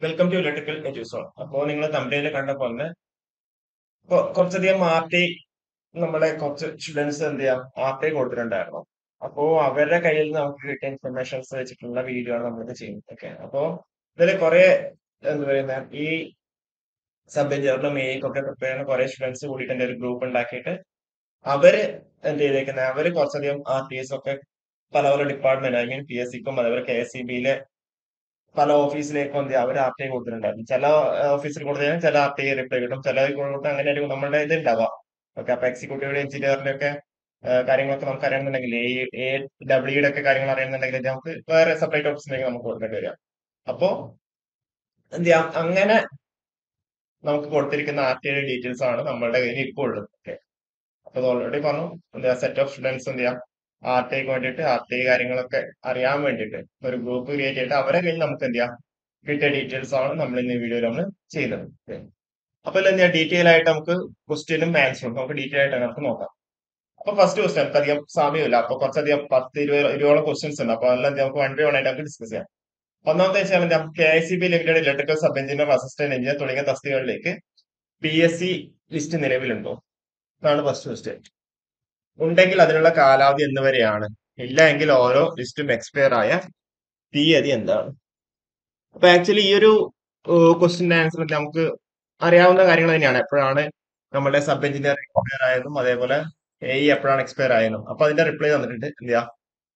Welcome to electrical എഡ്യൂസോൺ അപ്പോൾ നിങ്ങൾ തമിഴിൽ കണ്ട പോലെ ഇപ്പൊ കുറച്ചധികം ആർ ടി നമ്മുടെ കുറച്ച് സ്റ്റുഡൻസ് എന്ത് ചെയ്യാം ആർ ടി കൊടുത്തിട്ടുണ്ടായിരുന്നു അപ്പോ അവരുടെ കയ്യിൽ നിന്ന് നമുക്ക് കിട്ടിയ ഇൻഫർമേഷൻസ് വെച്ചിട്ടുള്ള വീഡിയോ ആണ് നമ്മളിത് ചെയ്യുന്നത് ഓക്കെ അപ്പോ ഇതിൽ കുറെ എന്താ പറയുന്ന ഈ സബ് എഞ്ചിനീയറിലും മെയ്ക്കൊക്കെ പ്രിപ്പയർ ചെയ്യുന്ന കുറെ സ്റ്റുഡൻസ് കൂടിയിട്ട് എന്റെ ഒരു ഗ്രൂപ്പ് ഉണ്ടാക്കിയിട്ട് അവര് എന്ത് ചെയ്തേക്കുന്നത് അവര് കുറച്ചധികം ആർ ടി എസ് ഒക്കെ പല പല department I mean P S സിക്കും അതേപോലെ കെ എസ് സി ബിയിലെ പല ഓഫീസിലേക്കും എന്ത് ചെയ്യും അവർ ആർ ടി ഐ കൊടുത്തിട്ടുണ്ടായിരുന്നു ചില ഓഫീസിൽ കൊടുത്തതിന് ചില ആർ ടി ഐ റിപ്ലൈ കിട്ടും ചില കൊടുത്താൽ അങ്ങനെ ആയിരിക്കും നമ്മുടെ ഇത് ഉണ്ടാവാം ഓക്കെ അപ്പൊ എക്സിക്യൂട്ടീവ് എഞ്ചിനീയറിന്റെ ഒക്കെ കാര്യങ്ങളൊക്കെ നമുക്ക് അറിയണമെന്നുണ്ടെങ്കിൽ എ ഡബ്ല്യൂയുടെ ഒക്കെ കാര്യങ്ങൾ അറിയണമെന്നുണ്ടെങ്കിൽ നമുക്ക് വേറെ സെപ്പറേറ്റ് ഓഫീസിലേക്ക് നമുക്ക് കൊടുക്കേണ്ടി വരിക അപ്പോ എന്ത് ചെയ്യാം അങ്ങനെ നമുക്ക് കൊടുത്തിരിക്കുന്ന ആർ ടി ഐ ഡീറ്റെയിൽസ് ആണ് നമ്മളുടെ കയ്യിൽ ഇപ്പോൾ ഉള്ളത് ഓക്കെ അപ്പൊ ഓൾറെഡി പറഞ്ഞു എന്താ സെറ്റ് ഓഫ് സ്റ്റുഡൻസ് എന്ത് ചെയ്യാം ആർ ടി ഐക്ക് വേണ്ടിയിട്ട് ആർ ടി ഐ കാര്യങ്ങളൊക്കെ അറിയാൻ വേണ്ടിയിട്ട് ഒരു ഗ്രൂപ്പ് ക്രിയേറ്റ് ചെയ്തിട്ട് അവരെ കയ്യിൽ നമുക്ക് എന്ത് ചെയ്യാം കിട്ടിയ ഡീറ്റെയിൽസ് ആണ് നമ്മൾ ഇന്ന് ഈ വീഡിയോയിൽ നമ്മൾ ചെയ്യുന്നത് Okay. അപ്പൊ ഇതിൽ എന്താ ഡീറ്റെയിൽ ആയിട്ട് നമുക്ക് ക്വസ്റ്റ്യനും ആൻസറും നമുക്ക് ഡീറ്റെയിൽ ആയിട്ട് നമുക്ക് നോക്കാം അപ്പൊ ഫസ്റ്റ് ക്വസ്റ്റ്യൻ നമുക്ക് അധികം സമയമില്ല അപ്പൊ കുറച്ചധികം പത്ത് ഇരുപത് ഇരുപതോളം ക്വസ്റ്റ്യൻസ് ഉണ്ട് അപ്പൊ അതെല്ലാം നമുക്ക് വൺ ബൈ വൺ ആയിട്ട് നമുക്ക് ഡിസ്കസ് ചെയ്യാം ഒന്നാമത്തെ വെച്ചാൽ എന്താ K I C B limited electrical sub engineer assistant engineer തുടങ്ങിയ തസ്തികകളിലേക്ക് പി എസ് സി ലിസ്റ്റ് നിലവിലുണ്ടോ ഇതാണ് ഫസ്റ്റ് ക്വസ്റ്റ്യൻ ഉണ്ടെങ്കിൽ അതിനുള്ള കാലാവധി എന്ന് വരെയാണ് ഇല്ല എങ്കിൽ ഓരോ ലിസ്റ്റും എക്സ്പയർ ആയ തീയതി എന്താണ് അപ്പൊ ആക്ച്വലി ഈ ഒരു ക്വസ്റ്റിന്റെ ആൻസർ നമുക്ക് അറിയാവുന്ന കാര്യങ്ങൾ തന്നെയാണ് എപ്പോഴാണ് നമ്മുടെ സബ് എഞ്ചിനീയർ എക്സ്പയർ ആയതും അതേപോലെ എ എപ്പോഴാണ് എക്സ്പയർ ആയതും അപ്പൊ അതിന്റെ റിപ്ലൈ തന്നിട്ടുണ്ട് എന്ത് ചെയ്യാ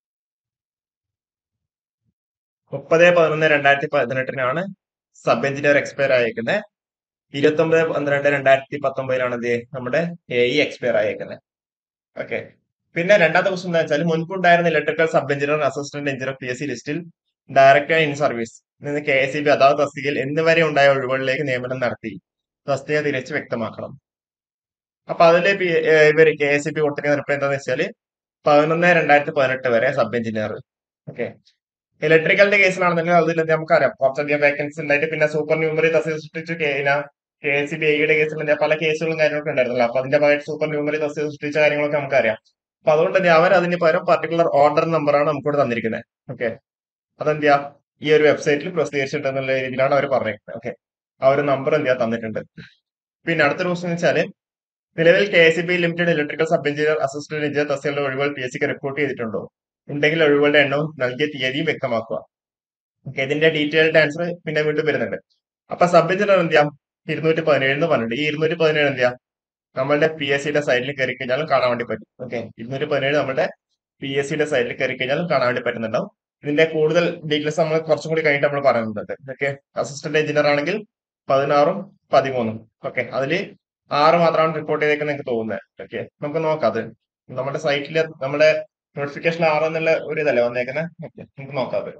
മുപ്പത് പതിനൊന്ന് രണ്ടായിരത്തി പതിനെട്ടിനാണ് സബ് എഞ്ചിനീയർ എക്സ്പയർ ആയേക്കുന്നത് ഇരുപത്തി ഒമ്പത് പന്ത്രണ്ട് രണ്ടായിരത്തി പത്തൊമ്പതിലാണ് എന്ത് നമ്മുടെ എ എക്സ്പയർ ആയേക്കുന്നത് ഓക്കെ പിന്നെ രണ്ടാമത്തെ ക്വസ്റ്റൻ എന്താ വെച്ചാൽ മുൻപുണ്ടായിരുന്ന electrical sub engineer assistant engineer P S C ലിസ്റ്റിൽ ഡയറക്ടർ ഇൻ സർവീസ് നിന്ന് കെ എസ് സി ബി അതാത് തസ്തികയിൽ എന്നിവരെ ഉണ്ടായ ഒഴിവുകളിലേക്ക് നിയമനം നടത്തി തസ്തിക തിരിച്ച് വ്യക്തമാക്കണം അപ്പൊ അതില് ഇവര് കെ എസ് സി ബി കൊടുത്തിരിക്കുന്ന റിപ്ലൈ എന്താന്ന് വെച്ചാല് പതിനൊന്ന് രണ്ടായിരത്തി പതിനെട്ട് വരെ സബ് എഞ്ചിനീയർ ഓക്കെ ഇലക്ട്രിക്കലിന്റെ കേസിലാണെന്നുണ്ടെങ്കിൽ അതിൽ നമുക്കറിയാം കുറച്ചധികം വേക്കൻസി ഉണ്ടായിട്ട് പിന്നെ സൂപ്പർ ന്യൂമറി തസ്തിക സൃഷ്ടിച്ചു K K S C B ഐയുടെ കേസിൽ പല കേസുകളും കാര്യങ്ങളൊക്കെ ഉണ്ടായിരുന്നല്ലോ അപ്പൊ അതിന്റെ ഭാഗമായിട്ട് സൂപ്പർ ന്യൂമറി തസ്തിക സൃഷ്ടിച്ച കാര്യങ്ങളൊക്കെ നമുക്കറിയാം അപ്പൊ അതുകൊണ്ട് തന്നെ അവർ അതിന് പകരം പർട്ടിക്കുലർ ഓർഡർ നമ്പറാണ് നമുക്കിവിടെ തന്നിരിക്കുന്നത് ഓക്കെ അതെന്താ ഈ ഒരു വെബ്സൈറ്റിൽ പ്രസിദ്ധീകരിച്ചിട്ടുണ്ടെന്നുള്ള രീതിയിലാണ് അവർ പറഞ്ഞിരിക്കുന്നത് ഓക്കെ ആ ഒരു നമ്പർ എന്ത് തന്നിട്ടുണ്ട് പിന്നെ അടുത്ത ക്വസ്റ്റൻ വെച്ചാല് നിലവിൽ K S B limited electrical sub engineer assistant engineer തസ്തികളുടെ ഒഴിവുകൾ പി എസ് സിക്ക് റിപ്പോർട്ട് ചെയ്തിട്ടുണ്ടോ ഉണ്ടെങ്കിൽ ഒഴിവുകളുടെ എണ്ണവും നൽകിയ തീയതിയും വ്യക്തമാക്കുക ഓക്കെ ഇതിന്റെ ഡീറ്റെയിൽഡ് ആൻസർ പിന്നെ വീണ്ടും വരുന്നുണ്ട് അപ്പൊ സബ് എഞ്ചിനീയർ എന്ത് ചെയ്യാം ഇരുന്നൂറ്റി പതിനേഴ് എന്ന് പറഞ്ഞിട്ടുണ്ട് ഈ ഇരുന്നൂറ്റി പതിനേഴ് എന്ത് ചെയ്യാം നമ്മളുടെ പി എസ് സിയുടെ സൈഡിൽ കയറി കഴിഞ്ഞാലും കാണാൻ വേണ്ടി പറ്റും ഓക്കെ ഇരുന്നൂറ്റി പതിനേഴ് നമ്മുടെ പി എസ് സിയുടെ സൈഡിൽ കയറി കഴിഞ്ഞാലും കാണാൻ വേണ്ടി പറ്റുന്നുണ്ടാവും ഇതിന്റെ കൂടുതൽ ഡീറ്റെയിൽസ് നമ്മൾ കുറച്ചും കൂടി കഴിഞ്ഞിട്ട് നമ്മൾ പറയുന്നുണ്ട് ഓക്കെ അസിസ്റ്റന്റ് എഞ്ചിനീയർ ആണെങ്കിൽ പതിനാറും പതിമൂന്നും ഓക്കെ അതിൽ ആറ് മാത്രമാണ് റിപ്പോർട്ട് ചെയ്തേക്കുന്നത് എനിക്ക് തോന്നുന്നത് ഓക്കെ നമുക്ക് നോക്കാം അത് നമ്മുടെ സൈറ്റിൽ നമ്മുടെ നോട്ടിഫിക്കേഷൻ ആറ് എന്നുള്ള ഒരു ഇതല്ലേ വന്നേക്കുന്നത് ഓക്കെ നമുക്ക് നോക്കാം അത്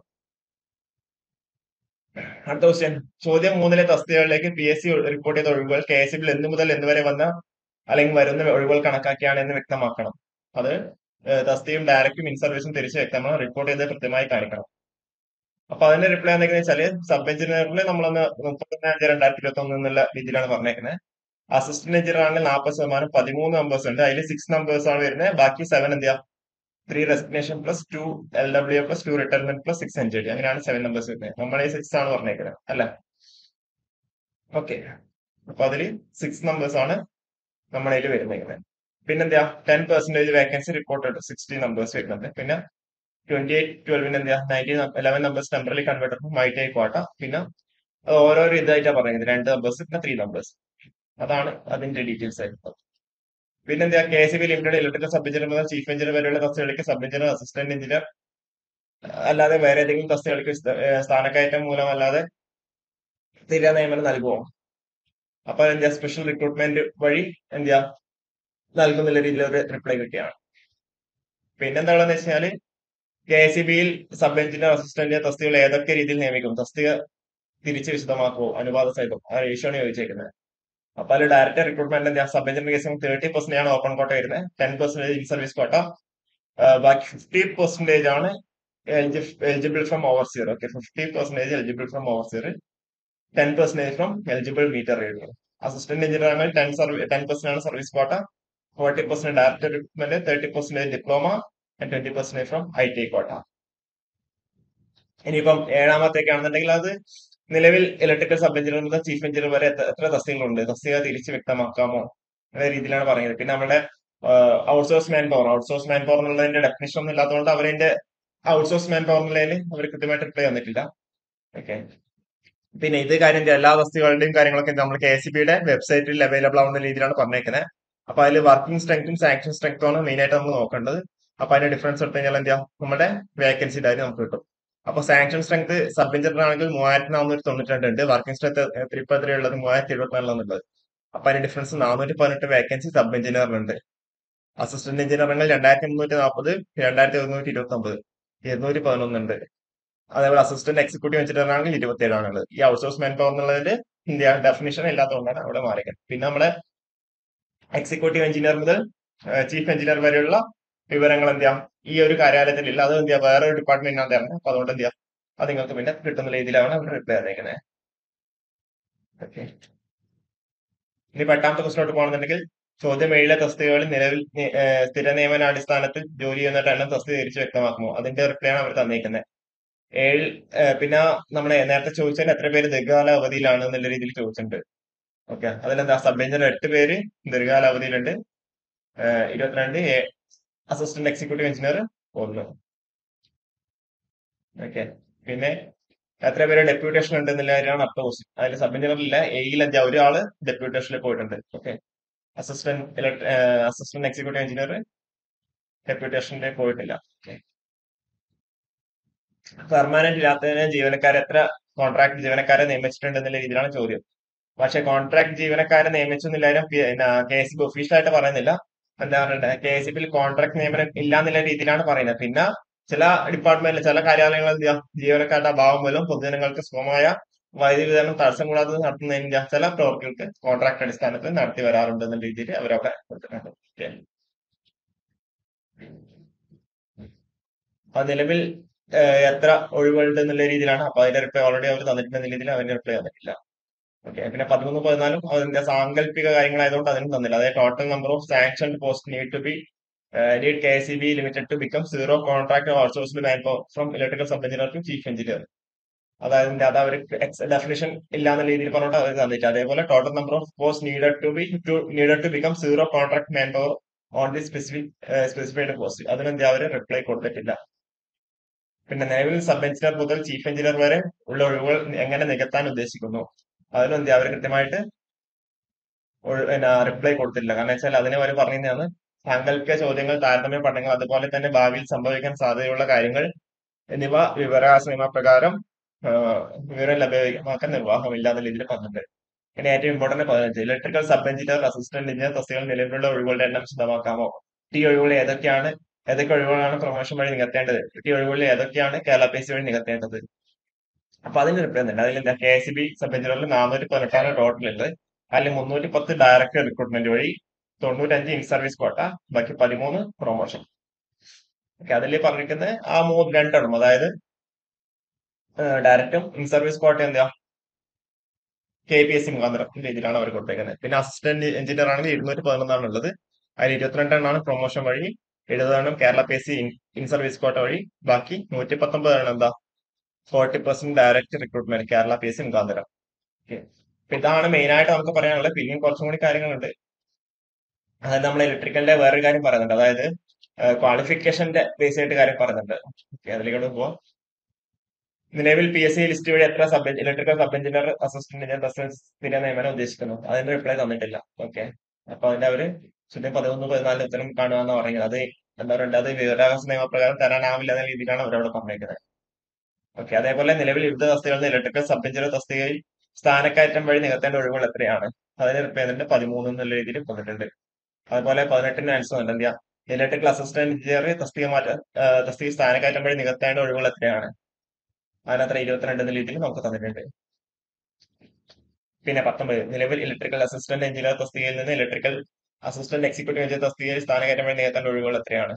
അടുത്ത ക്വസ്റ്റ്യൻ ചോദ്യം മൂന്നിലെ തസ്തികകളിലേക്ക് പി എസ് സി റിപ്പോർട്ട് ചെയ്ത ഒഴിവുകൾ കെ എസ് ബിയിൽ എന്ന് മുതൽ എന്ന് വരെ വന്ന അല്ലെങ്കിൽ വരുന്ന ഒഴിവുകൾ കണക്കാക്കിയാണ് എന്ന് വ്യക്തമാക്കണം അത് തസ്തിയും ഡയറക്റ്റും ഇൻ സർവീസും തിരിച്ച് വ്യക്തമാണ് റിപ്പോർട്ട് ചെയ്ത് കൃത്യമായി കാണിക്കണം അപ്പൊ അതിന്റെ റിപ്ലൈ എന്തെങ്കിലും വെച്ചാല് സബ് എഞ്ചിനീയറിൽ നമ്മളൊന്ന് മുപ്പത്തൊന്ന് അഞ്ച് രണ്ടായിരത്തി ഇരുപത്തി ഒന്ന് എന്നുള്ള രീതിയിലാണ് പറഞ്ഞേക്കുന്നത് അസിസ്റ്റന്റ് എഞ്ചിനീയർ ആണെങ്കിൽ നാൽപ്പത് ശതമാനം പതിമൂന്ന് നമ്പേഴ്സ് ഉണ്ട് അതിൽ സിക്സ് നമ്പേഴ്സ് ആണ് വരുന്നത് ബാക്കി സെവൻ എന്ത് ചെയ്യാം three resignation plus two L W plus two retirement plus six N G D അങ്ങനെയാണ് സെവൻ നമ്പേഴ്സ് വരുന്നത് നമ്മളെ സിക്സ് ആണ് പറഞ്ഞേക്കുന്നത് അല്ല ഓക്കെ അപ്പൊ അതിൽ സിക്സ് നമ്പേഴ്സ് ആണ് നമ്മുടെ കയ്യിൽ വരുന്നത് പിന്നെന്താ ten percentage vacancy reported sixty numbers വരുന്നുണ്ട് പിന്നെ ട്വന്റി എയ്റ്റ് ട്വൽവിന് എന്താ nineteen eleven numbers temporarily converter മൈറ്റൈ ക്വാട്ട പിന്നെ ഓരോരോ ഇതായിട്ടാണ് പറയുന്നത് രണ്ട് നമ്പേഴ്സ് പിന്നെ ത്രീ നമ്പേഴ്സ് അതാണ് അതിന്റെ ഡീറ്റെയിൽസ് ആയിട്ട് പിന്നെന്താ K S B limited electrical sub engineer മുതൽ ചീഫ് എഞ്ചിനീയർ വരെയുള്ള തസ്തികൾക്ക് സബ് എഞ്ചിനീയർ അസിസ്റ്റന്റ് എഞ്ചിനീയർ അല്ലാതെ വേറെ ഏതെങ്കിലും തസ്തികൾക്ക് സ്ഥാനക്കയറ്റം മൂലമല്ലാതെ സ്ഥിര നിയമനം നൽകുമോ അപ്പൊ എന്താ സ്പെഷ്യൽ റിക്രൂട്ട്മെന്റ് വഴി എന്താ നൽകുന്നുള്ള രീതിയിൽ ഒരു റിപ്ലൈ കിട്ടിയാണ് പിന്നെന്താണെന്ന് വെച്ചാല് കെ എസ് സി ബിയിൽ സബ് എഞ്ചിനീയർ അസിസ്റ്റന്റ് തസ്തികൾ ഏതൊക്കെ രീതിയിൽ നിയമിക്കും തസ്തിക തിരിച്ച് വിശദമാക്കുമോ അനുവാദ സഹിതം ആ റേഷ്യോണ് ചോദിച്ചേക്കുന്നത് അപ്പൊ അതിൽ ഡയറക്റ്റ് റിക്രൂട്ട്മെന്റ് എന്താ sub engineer case thirty percentage ആണ് ഓപ്പൺ കോട്ട വരുന്നത് ten percentage in service quota ബാക്കി ഫിഫ്റ്റി പെർസെന്റേജ് ആണ് eligible from overseer okay fifty percentage eligible from overseer ten percentage from eligible meter reader assistant engineer ആണെങ്കിൽ ten service ten percent ആണ് service quota forty percent direct recruitment thirty percentage diploma and twenty percentage from I T quota ഇനിയിപ്പം ഏഴാമത്തേക്കാണെന്നുണ്ടെങ്കിൽ അത് നിലവിൽ electrical sub engineer മുതൽ chief engineer വരെ എത്ര എത്ര തസ്തികകളുണ്ട് തസ്തിക തിരിച്ച് വ്യക്തമാക്കാമോ എന്ന രീതിയിലാണ് പറയുന്നത് പിന്നെ നമ്മുടെ outsource man power outsource man power എന്നുള്ളതിന്റെ ഡെഫിനിഷൻ ഒന്നും ഇല്ലാത്തതുകൊണ്ട് അവരതിന്റെ ഔട്ട്സോഴ്സ് മാൻ പവർ എന്നുള്ളതിൽ അവർ കൃത്യമായിട്ട് റിപ്ലൈ തന്നിട്ടില്ല ഓക്കെ പിന്നെ ഇത് കാര്യം എല്ലാ തസ്തികളുടെയും കാര്യങ്ങളൊക്കെ നമ്മൾ കെ എസ് ബിയുടെ വെബ്സൈറ്റിൽ അവൈലബിൾ ആവുന്ന രീതിയിലാണ് പറഞ്ഞേക്കുന്നത് അപ്പൊ അതിൽ വർക്കിംഗ് സ്ട്രെങ്ത്തും സാങ്ഷൻ സ്ട്രെങ്ത്തും ആണ് മെയിൻ ആയിട്ട് നമ്മൾ നോക്കേണ്ടത് അപ്പൊ അതിന്റെ ഡിഫറൻസ് എടുത്തു കഴിഞ്ഞാൽ എന്താ നമ്മുടെ വേക്കൻസി ഡയറി നമുക്ക് കിട്ടും അപ്പൊ സാങ്ഷൻ സ്ട്രെങ്ത് സബ് എഞ്ചിനീയർ ആണെങ്കിൽ മൂവായിരത്തി നാനൂറ്റി തൊണ്ണൂറ്റി രണ്ട് ഉണ്ട് വർക്കിംഗ് സ്ട്രെങ്ത് ത്രിപ്പത്തിരി ഉള്ളത് മൂവായിരത്തി എഴുപത്തിനാലിലാണുള്ളത് അപ്പൊ അതിന്റെ ഡിഫറൻസ് നാനൂറ്റി പതിനെട്ട് വേക്കൻസി സബ് എഞ്ചിനീയറിനുണ്ട് അസിസ്റ്റന്റ് എഞ്ചിനീയറിംഗിൽ രണ്ടായിരത്തി മുന്നൂറ്റി നാൽപ്പത് രണ്ടായിരത്തി ഒരുന്നൂറ്റി ഇരുപത്തി ഒമ്പത് ഇരുന്നൂറ്റി പതിനൊന്നുണ്ട് അതേപോലെ അസിസ്റ്റന്റ് എക്സിക്യൂട്ടീവ് എഞ്ചിനീയർ ആണെങ്കിൽ ഇരുപത്തി ഏഴാണുള്ളത് ഈ ഔട്ട്സോഴ്സ് മാൻ പവർ എന്നുള്ളതിൽ ഇന്ത്യ ഡെഫിനിഷൻ ഇല്ലാത്തതുകൊണ്ടാണ് അവിടെ മാറിയത് പിന്നെ നമ്മളെ എക്സിക്യൂട്ടീവ് എഞ്ചിനീയർ മുതൽ ചീഫ് എഞ്ചിനീയർ വരെയുള്ള വിവരങ്ങൾ എന്ത് ഈ ഒരു കാര്യാലയത്തിൽ ഇല്ല അത് എന്ത് വേറെ ഒരു ഡിപ്പാർട്ട്മെന്റിനകത്ത് ആണ് അപ്പൊ അതുകൊണ്ട് എന്ത് അത് നിങ്ങൾക്ക് പിന്നെ കിട്ടുന്ന രീതിയിലാണ് അവർ റിപ്ലൈ ചെയ്തേക്കുന്നത് ഓക്കെ ഇനി എട്ടാമത്തെ ക്വസ്റ്റിനോട്ട് പോകണമെന്നുണ്ടെങ്കിൽ ചോദ്യം ഏഴിലെ തസ്തികകളിൽ നിലവിൽ സ്ഥിര നിയമനാടിസ്ഥാനത്തിൽ ജോലി ചെയ്യുന്നവരുടെ എണ്ണം തസ്തിക തിരിച്ച് വ്യക്തമാക്കുമോ അതിന്റെ റിപ്ലൈ ആണ് അവർ തന്നിരിക്കുന്നത് ഏഴ് പിന്നെ നമ്മളെ നേരത്തെ ചോദിച്ചതിൽ എത്ര പേര് ദീർഘകാല അവധിയിലാണ് എന്നുള്ള രീതിയിൽ ചോദിച്ചിട്ടുണ്ട് ഓക്കെ അതിലെന്താ സബ് എഞ്ചിനീയർ എട്ട് പേര് ദീർഘകാല അവധിയിലുണ്ട് ഇരുപത്തിരണ്ട് അസിസ്റ്റന്റ് എക്സിക്യൂട്ടീവ് എഞ്ചിനീയർ ഒന്ന് ഓക്കെ പിന്നെ എത്ര പേര് ഡെപ്യൂട്ടേഷൻ ഉണ്ട് എന്നുള്ള കാര്യമാണ് അടുത്ത ക്വസ്റ്റ്യൻ അതിൽ സബ് എഞ്ചിനീയറില്ല എയിൽ അഞ്ച് ഒരാള് ഡെപ്യൂട്ടേഷനിൽ പോയിട്ടുണ്ട് okay assistant assistant executive engineer ഡെപ്യൂട്ടേഷനിൽ പോയിട്ടില്ല ഓക്കെ പെർമനന്റ് ഇല്ലാത്തതിന് ജീവനക്കാരെ എത്ര കോൺട്രാക്ട് ജീവനക്കാരെ നിയമിച്ചിട്ടുണ്ട് എന്നുള്ള രീതിയിലാണ് ചോദ്യം പക്ഷെ കോൺട്രാക്ട് ജീവനക്കാരെ നിയമിച്ചെന്നില്ലാരും പിന്നെ കെ എസ് ബി ഒഫീഷ്യലായിട്ട് പറയുന്നില്ല എന്താ പറയുക കെ എസ് ബിയിൽ കോൺട്രാക്ട് നിയമനം ഇല്ല എന്നുള്ള രീതിയിലാണ് പറയുന്നത് പിന്നെ ചില ഡിപ്പാർട്ട്മെന്റിൽ ചില കാര്യാലയങ്ങളിൽ എന്ത് ചെയ്യാം ജീവനക്കാരുടെ അഭാവം മൂലം പൊതുജനങ്ങൾക്ക് സുഖമായ വൈദ്യുതി വിതരണം തടസ്സം കൂടാതെ നടത്തുന്നതിന് ചില പ്രവർത്തികൾക്ക് കോൺട്രാക്ട് അടിസ്ഥാനത്തിൽ നടത്തി വരാറുണ്ട് എന്ന രീതിയിൽ അവരവിടെ കൊടുത്തിട്ടുണ്ട് അപ്പൊ നിലവിൽ എത്ര ഒഴിവുണ്ട് എന്നുള്ള രീതിയിലാണ് അപ്പൊ അതിന്റെ റിപ്ലൈ ഓൾറെഡി അവർ തന്നിട്ടുണ്ടെന്ന രീതിയിൽ അവന്റെ റിപ്ലൈ തന്നിട്ടില്ല ഓക്കെ പിന്നെ പതിമൂന്ന് പതിനാലും അതിന്റെ സാങ്കല്പിക കാര്യങ്ങളായതുകൊണ്ട് അതിനും തന്നില്ല അതായത് total number of sanction post need to be need K C B limited to become zero contract outsourced man power from electrical sub engineer to chief engineer അതായത് അത് അവർ ഡെഫിനേഷൻ ഇല്ലാന്ന രീതിയിൽ പറഞ്ഞിട്ട് അവർ തന്നിട്ട് അതേപോലെ total number of post needed to be to needed to become zero contract man power on the specific specified post അതിനെന്താ അവർ reply കൊടുത്തിട്ടില്ല പിന്നെ നിലവിൽ സബ് എഞ്ചിനീയർ മുതൽ ചീഫ് എഞ്ചിനീയർ വരെ ഉള്ള ഒഴിവുകൾ എങ്ങനെ നികത്താൻ ഉദ്ദേശിക്കുന്നു അതിനെന്താ അവർ കൃത്യമായിട്ട് റിപ്ലൈ കൊടുത്തില്ല കാരണം വെച്ചാൽ അതിനെ അവർ പറഞ്ഞതാണ് സാങ്കല്പിക ചോദ്യങ്ങൾ താരതമ്യ പഠനങ്ങൾ അതുപോലെ തന്നെ ഭാവിയിൽ സംഭവിക്കാൻ സാധ്യതയുള്ള കാര്യങ്ങൾ എന്നിവ വിവരാവകാശ നിയമപ്രകാരം വിവരം ലഭ്യമാക്കാൻ നിർവാഹമില്ല എന്ന രീതിയിൽ പറഞ്ഞിട്ടുണ്ട് ഇനി ഏറ്റവും ഇമ്പോർട്ടന്റ് പതിനഞ്ച് electrical sub engineer assistant engineer തസ്തികൾ നിലവിലുള്ള ഒഴിവുകളുടെ എണ്ണം വിശദമാക്കാമോ ടി ഒഴിവുകൾ ഏതൊക്കെയാണ് ഏതൊക്കെ ഒഴിവുകളാണ് പ്രൊമോഷൻ വഴി നികത്തേണ്ടത് ടി ഒഴിവുകളിൽ ഏതൊക്കെയാണ് കേരള പി സി വഴി നികത്തേണ്ടത് അപ്പൊ അതിന് റിപ്ലൈ ഉണ്ട് അതിൽ എന്താ കെ എസ് ബി സബ് എഞ്ചിനീയറിൽ നാനൂറ്റി പതിനെട്ടാണ് ടോട്ടൽ ഉള്ളത് അതിൽ മുന്നൂറ്റി പത്ത് ഡയറക്ട് റിക്രൂട്ട്മെന്റ് വഴി തൊണ്ണൂറ്റഞ്ച് ഇൻ സർവീസ് കോട്ട ബാക്കി പതിമൂന്ന് പ്രൊമോഷൻ ഓക്കെ അതിൽ പറഞ്ഞിരിക്കുന്നത് ആ മൂന്ന് രണ്ടെണ്ണം അതായത് ഡയറക്റ്റും ഇൻ സർവീസ് കോട്ട എന്താ കെ പി എസ് സി മുഖാന്തരം രീതിയിലാണ് അവർ കൊടുത്തേക്കുന്നത് പിന്നെ അസിസ്റ്റന്റ് എഞ്ചിനീയർ ആണെങ്കിൽ ഇരുന്നൂറ്റി പതിനൊന്നാണ് ഉള്ളത് അതിൽ ഇരുപത്തിരണ്ടെണ്ണമാണ് പ്രൊമോഷൻ വഴി എഴുപതെണ്ണം Kerala P S C in service quota വഴി ബാക്കി നൂറ്റി പത്തൊമ്പതാണ് എന്താ forty percent direct recruitment Kerala P S C മുഖാന്തരം ഇതാണ് മെയിൻ ആയിട്ട് നമുക്ക് പറയാനുള്ളത് പിന്നെയും കുറച്ചും കൂടി കാര്യങ്ങളുണ്ട് അതായത് നമ്മൾ ഇലക്ട്രിക്കലിന്റെ വേറൊരു കാര്യം പറയുന്നുണ്ട് അതായത് ക്വാളിഫിക്കേഷന്റെ ബേസ് ആയിട്ട് കാര്യം പറയുന്നുണ്ട് ഓക്കെ അതിലേക്ക് പോവാം നിലവിൽ പി എസ് സി ലിസ്റ്റ് വഴി എത്ര sub electrical sub engineer assistant engineer സ്ഥിര നിയമനം ഉദ്ദേശിക്കുന്നു അതിന്റെ റിപ്ലൈ തന്നിട്ടില്ല ഓക്കെ അപ്പൊ അതിന്റെ അവര് ശുദ്ധം പതിനൊന്ന് പതിനാലിന് ഉത്തരം കാണുക പറയുന്നത് അത് എന്താ പറയുക അത് വിവരാവകാശ നിയമപ്രകാരം തരാനാവില്ല എന്ന രീതിയിലാണ് അവരവിടെ പറഞ്ഞേക്കുന്നത് ഓക്കെ അതേപോലെ നിലവിൽ വിവിധ തസ്തികളിൽ ഇലക്ട്രിക്കൽ സബ് എഞ്ചിനീയർ തസ്തികയിൽ സ്ഥാനക്കയറ്റം വഴി നികത്തേണ്ട ഒഴിവുകൾ എത്രയാണ് അതിന് റിപ്ലൈ ചെയ്തിട്ട് പതിമൂന്ന് എന്നുള്ള രീതിയിൽ പറഞ്ഞിട്ടുണ്ട് അതുപോലെ പതിനെട്ടിന് ആൻസർ ഉണ്ട് എന്താ ഇലക്ട്രിക്കൽ അസിസ്റ്റന്റ് എഞ്ചിനീയർ തസ്തിക മാറ്റ തസ്തിക സ്ഥാനക്കയറ്റം വഴി നികത്തേണ്ട ഒഴിവുകൾ എത്രയാണ് അതിനത്ര ഇരുപത്തിരണ്ട് എന്ന രീതിയിൽ നമുക്ക് തന്നിട്ടുണ്ട് പിന്നെ പത്തൊമ്പത് നിലവിൽ ഇലക്ട്രിക്കൽ അസിസ്റ്റന്റ് എഞ്ചിനീയർ തസ്തികയിൽ നിന്ന് ഇലക്ട്രിക്കൽ അസിസ്റ്റന്റ് എക്സിക്യൂട്ടീവ് എഞ്ചിനീയർ തസ്തികയിൽ സ്ഥാനക്കയറ്റം വഴി നികത്തേണ്ട ഒഴിവുകൾ എത്രയാണ്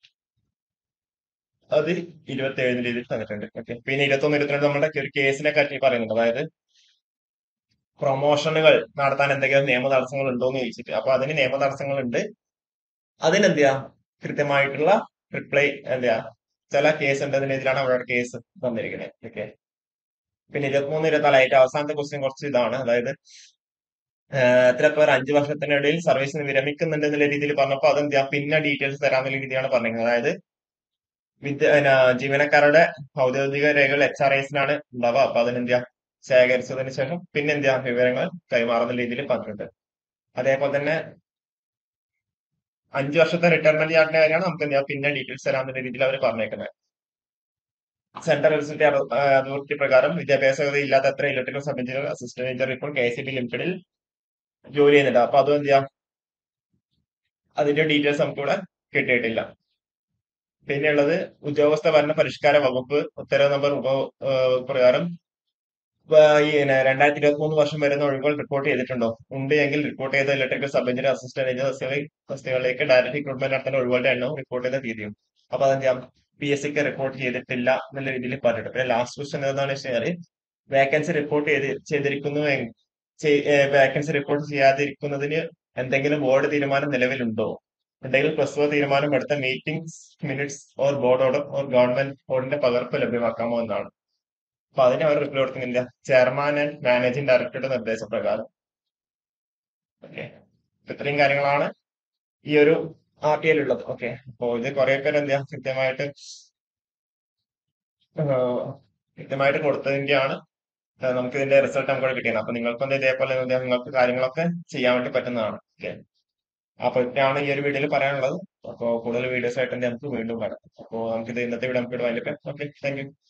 അത് ഇരുപത്തി ഏഴ് രീതിയിൽ തന്നിട്ടുണ്ട് ഓക്കെ പിന്നെ ഇരുപത്തൊന്ന് ഇരുപത്തിരണ്ട് നമ്മുടെ ഒരു കേസിനെ പറ്റി പറയുന്നുണ്ട് അതായത് പ്രൊമോഷനുകൾ നടത്താൻ എന്തെങ്കിലും നിയമ തടസ്സങ്ങൾ ഉണ്ടോ എന്ന് ചോദിച്ചിട്ട് അപ്പൊ അതിന് നിയമ തടസ്സങ്ങൾ ഉണ്ട് അതിനെന്താ കൃത്യമായിട്ടുള്ള റിപ്ലൈ എന്താ ചില കേസ് ഉണ്ട് അതിനെതിരാണ് അവരുടെ കേസ് തന്നിരിക്കുന്നത് ഓക്കെ പിന്നെ ഇരുപത്തിമൂന്ന് ഇരുപത്തിനാലായിട്ട് അവസാനത്തെ ക്വസ്റ്റ്യൻ കുറച്ച് ഇതാണ് അതായത് ഏഹ് എത്ര പേർ അഞ്ചു വർഷത്തിനിടയിൽ സർവീസിന് വിരമിക്കുന്നുണ്ട് എന്നുള്ള രീതിയിൽ പറഞ്ഞപ്പോൾ അതെന്താ പിന്നെ ഡീറ്റെയിൽസ് തരാമെന്നുള്ള രീതിയാണ് പറഞ്ഞത് അതായത് വിദ്യ പിന്നെ ജീവനക്കാരുടെ ഔദ്യോഗിക രേഖകൾ എച്ച് ആർ ഐസിനാണ് ഉണ്ടാവുക അപ്പൊ അതിനെന്താ ശേഖരിച്ചതിന് ശേഷം പിന്നെ എന്താ വിവരങ്ങൾ കൈമാറുന്ന രീതിയിൽ പറഞ്ഞിട്ടുണ്ട് അതേപോലെ തന്നെ അഞ്ചു വർഷത്തെ റിട്ടയർമെന്റ് ചാർട്ടിന്റെ കാര്യമാണ് നമുക്ക് എന്ത് ചെയ്യാം പിന്നെ ഡീറ്റെയിൽസ് തരാമെന്ന രീതിയിൽ അവർ പറഞ്ഞേക്കുന്നത് സെൻട്രൽ റിസൾട്ട് അതോറിറ്റി പ്രകാരം വിദ്യാഭ്യാസ യോഗ്യത ഇല്ലാത്ത എത്ര electrical sub engineer assistant engineer ഇപ്പോൾ കെ എസ് ബി ലിമിറ്റഡിൽ ജോലി ചെയ്യുന്നുണ്ട് അപ്പൊ അതും എന്ത് ചെയ്യാം അതിന്റെ ഡീറ്റെയിൽസ് നമുക്ക് ഇവിടെ കിട്ടിയിട്ടില്ല പിന്നെയുള്ളത് ഉദ്യോഗസ്ഥ ഭരണ പരിഷ്കാര വകുപ്പ് ഉത്തരവ് നമ്പർ ഉപ ഏഹ് പ്രകാരം ഇപ്പൊ ഈ രണ്ടായിരത്തി ഇരുപത്തി മൂന്ന് വർഷം വരുന്ന ഒഴിവുകൾ റിപ്പോർട്ട് ചെയ്തിട്ടുണ്ടോ ഉണ്ട് എങ്കിൽ റിപ്പോർട്ട് ചെയ്ത electrical sub engineer assistant engineer തസ്തികകളിലേക്ക് ഡയറക്റ്റ് റിക്രൂട്ട്മെന്റ് നടത്തുന്ന ഒഴിവുകളുടെ എണ്ണവും റിപ്പോർട്ട് ചെയ്ത തീയതിയും അപ്പൊ അതെന്താ പി എസ് സിക്ക് റിപ്പോർട്ട് ചെയ്തിട്ടില്ല എന്നുള്ള രീതിയിൽ പറഞ്ഞിട്ട് പിന്നെ ലാസ്റ്റ് ക്വസ്റ്റ്യൻ എന്താണെന്ന് വെച്ചാൽ വേക്കൻസി റിപ്പോർട്ട് ചെയ്ത് ചെയ്തിരിക്കുന്നു വേക്കൻസി റിപ്പോർട്ട് ചെയ്യാതിരിക്കുന്നതിന് എന്തെങ്കിലും ബോർഡ് തീരുമാനം നിലവിലുണ്ടോ എന്തെങ്കിലും പ്രസ്തുത തീരുമാനം എടുത്ത meetings minutes or board order or government ബോർഡിന്റെ പകർപ്പ് ലഭ്യമാക്കാമോ എന്നാണ് അപ്പൊ അതിന് അവർ റിപ്ലൈ കൊടുക്കുന്നില്ല ചെയർമാൻ ആൻഡ് മാനേജിംഗ് ഡയറക്ടറുടെ നിർദ്ദേശപ്രകാരം ഓക്കെ ഇത്രയും കാര്യങ്ങളാണ് ഈ ഒരു ആർ ടി ഉള്ളത് ഓക്കെ അപ്പോ ഇത് കുറെ പേര് എന്താ കൃത്യമായിട്ട് ആഹ് കൃത്യമായിട്ട് കൊടുത്തതിന്റെയാണ് ആഹ് നമുക്ക് ഇതിന്റെ റിസൾട്ട് നമുക്ക് ഇവിടെ കിട്ടിയത് അപ്പൊ നിങ്ങൾക്കും ഇതേപോലെ എന്താ നിങ്ങൾക്ക് കാര്യങ്ങളൊക്കെ ചെയ്യാൻ വേണ്ടി പറ്റുന്നതാണ് ഓക്കെ അപ്പൊ ഇതാണ് ഈ ഒരു വീഡിയോയിൽ പറയാനുള്ളത് അപ്പോ കൂടുതൽ വീഡിയോസ് ആയിട്ട് നമുക്ക് വീണ്ടും വരാം അപ്പോ നമുക്ക് ഇത് ഇന്നത്തെ വീഡിയോ നമുക്ക് ഇവിടെ വൈകിട്ട് ഓക്കെ താങ്ക് യു